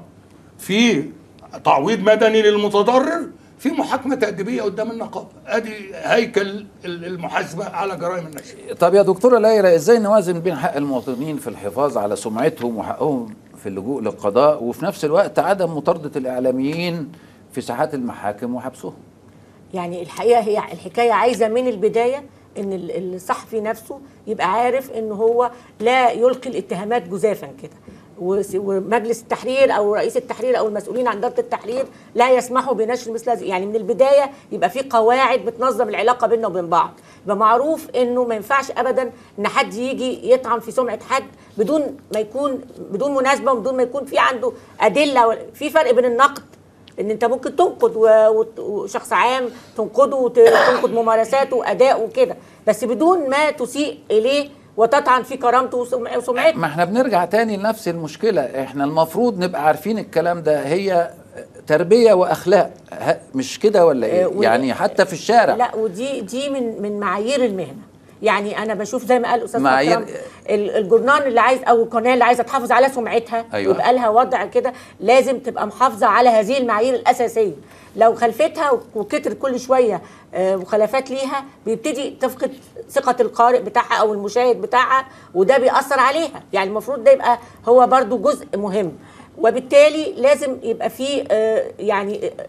في تعويض مدني للمتضرر في محاكمه تاديبيه قدام النقابه ادي هيكل ال- المحاسبه على جرائم النشر طب يا دكتوره ليلى ازاي نوازن بين حق المواطنين في الحفاظ على سمعتهم وحقهم في اللجوء للقضاء وفي نفس الوقت عدم مطارده الاعلاميين في ساحات المحاكم وحبسهم يعني الحقيقه هي الحكايه عايزه من البدايه ان ال- الصحفي نفسه يبقى عارف ان هو لا يلقي الاتهامات جزافا كده وس- ومجلس التحرير او رئيس التحرير او المسؤولين عن اداره التحرير لا يسمحوا بنشر مثل هذه يعني من البدايه يبقى في قواعد بتنظم العلاقه بيننا وبين بعض يبقى معروف انه ما ينفعش ابدا ان حد يجي يطعن في سمعه حد بدون ما يكون بدون مناسبه وبدون ما يكون في عنده ادله ولا- في فرق بين النقد ان انت ممكن تنقد و- وت- وشخص عام تنقده وتنقد ممارساته وادائه وكده بس بدون ما تسيء اليه وتطعن في كرامته وسمع- وسمعته ما احنا بنرجع تاني لنفس المشكله احنا المفروض نبقى عارفين الكلام ده هي تربيه واخلاق ه- مش كده ولا آه، ايه ودي- يعني حتى في الشارع لا ودي دي من من معايير المهنه يعني انا بشوف زي ما قال استاذ معايير- اكرم ال- الجورنال اللي عايز او القناه اللي عايزه تحافظ على سمعتها أيوة. يبقى لها وضع كده لازم تبقى محافظه على هذه المعايير الاساسيه لو خلفتها وكتر كل شويه آه، مخالفات ليها بيبتدي تفقد ثقه القارئ بتاعها او المشاهد بتاعها وده بيأثر عليها يعني المفروض ده يبقى هو برضو جزء مهم وبالتالي لازم يبقى فيه آه، يعني آه،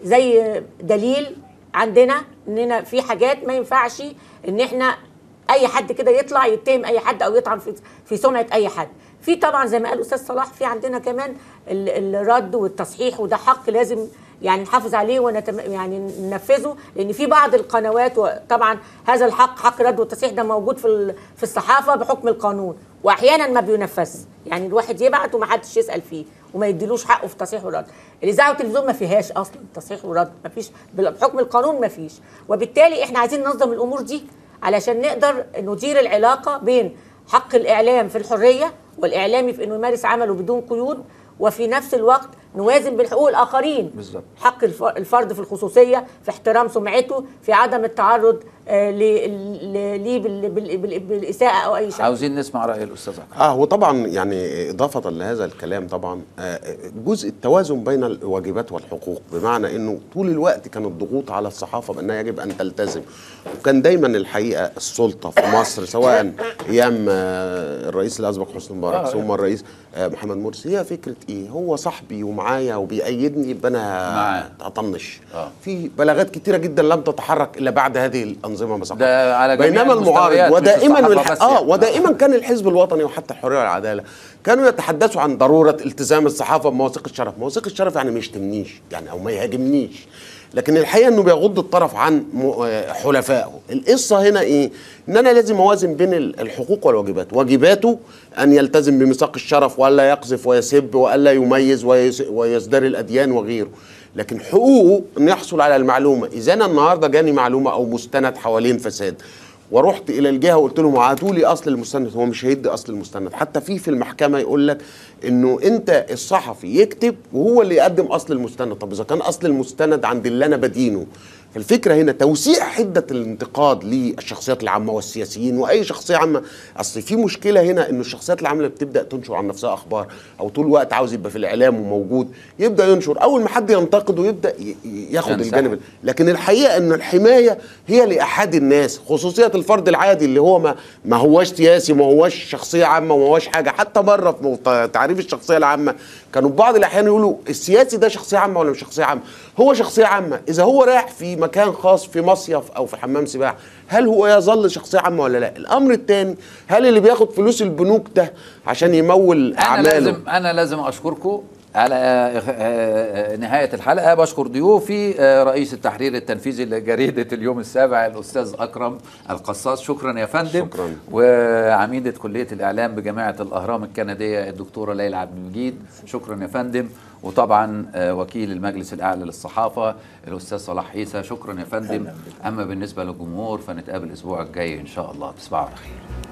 زي دليل عندنا اننا في حاجات ما ينفعش ان احنا اي حد كده يطلع يتهم اي حد او يطعن في في سمعه اي حد في طبعا زي ما قال الاستاذ صلاح في عندنا كمان ال- الرد والتصحيح وده حق لازم يعني نحافظ عليه ونتم يعني ننفذه لان في بعض القنوات وطبعا هذا الحق حق الرد والتصحيح ده موجود في ال- في الصحافه بحكم القانون واحيانا ما بينفذش يعني الواحد يبعت وما حدش يسال فيه وما يديلوش حقه في التصحيح والرد الاذاعه والتلفزيون ما فيهاش اصلا تصحيح ورد ما فيش بحكم القانون ما فيش وبالتالي احنا عايزين ننظم الامور دي علشان نقدر ندير العلاقه بين حق الاعلام في الحريه والاعلامي في انه يمارس عمله بدون قيود وفي نفس الوقت نوازن بين حقوق الاخرين بالظبط. حق الف- الفرد في الخصوصيه في احترام سمعته في عدم التعرض آه، ل- ل- ليه بال- بال- بال- بالاساءه او اي شيء عاوزين نسمع راي الاستاذ اكرم اه وطبعا يعني اضافه لهذا الكلام طبعا آه، جزء التوازن بين الواجبات والحقوق بمعنى انه طول الوقت كانت ضغوط على الصحافه بانها يجب ان تلتزم وكان دايما الحقيقه السلطه في مصر سواء ايام آه، الرئيس الاسبق حسني مبارك آه. ثم الرئيس آه، محمد مرسي هي فكره ايه هو صاحبي ومعايا وبيأيدني يبقى انا معاه. اطنش آه. في بلاغات كتيره جدا لم تتحرك الا بعد هذه الانظمه مساقط ده على جميع بينما المستويات، المعارض مش ودائما الصحافة الح... بس اه يعني. ودائما كان الحزب الوطني وحتى الحريه والعداله كانوا يتحدثوا عن ضروره التزام الصحافه بمواثيق الشرف، مواثيق الشرف يعني ما يشتمنيش يعني او ما يهاجمنيش لكن الحقيقه انه بيغض الطرف عن م- آه، حلفائه القصه هنا ايه ان انا لازم اوازن بين ال- الحقوق والواجبات واجباته ان يلتزم بميثاق الشرف والا يقذف ويسب والا يميز ويس- ويزدري الاديان وغيره لكن حقوقه انه يحصل على المعلومه اذا انا النهارده جاني معلومه او مستند حوالين فساد ورحت الى الجهه وقلت لهم هاتوا لي اصل المستند هو مش هيدي اصل المستند حتى في في المحكمه يقول لك انه انت الصحفي يكتب وهو اللي يقدم اصل المستند طب اذا كان اصل المستند عند اللي انا بدينه فالفكره هنا توسيع حده الانتقاد للشخصيات العامه والسياسيين واي شخصيه عامه اصل في مشكله هنا انه الشخصيات العامه اللي بتبدا تنشر عن نفسها اخبار او طول الوقت عاوز يبقى في الاعلام وموجود يبدا ينشر اول ما حد ينتقده يبدا ي- ي- ياخد ينسحب. الجانب لكن الحقيقه ان الحمايه هي لاحد الناس خصوصيه الفرد العادي اللي هو ما ما هواش سياسي ما هواش شخصيه عامه ما هواش حاجه حتى بره في موط- تعريف الشخصيه العامه كانوا في بعض الاحيان يقولوا السياسي ده شخصيه عامه ولا مش شخصيه عامه هو شخصيه عامه اذا هو رايح في مكان خاص في مصيف او في حمام سباحه هل هو يظل شخصيه عامه ولا لا الامر الثاني هل اللي بياخد فلوس البنوك ده عشان يمول انا اعماله لازم انا لازم اشكركم على آه، آه، نهاية الحلقة بشكر ضيوفي آه، رئيس التحرير التنفيذي لجريدة اليوم السابع الأستاذ أكرم القصاص شكرا يا فندم شكراً. وعميدة كلية الإعلام بجامعة الأهرام الكندية الدكتورة ليلى عبد المجيد شكرا يا فندم وطبعا آه، وكيل المجلس الأعلى للصحافة الأستاذ صلاح عيسى شكرا يا فندم أما بالنسبة للجمهور فنتقابل الأسبوع الجاي إن شاء الله تصبحوا على خير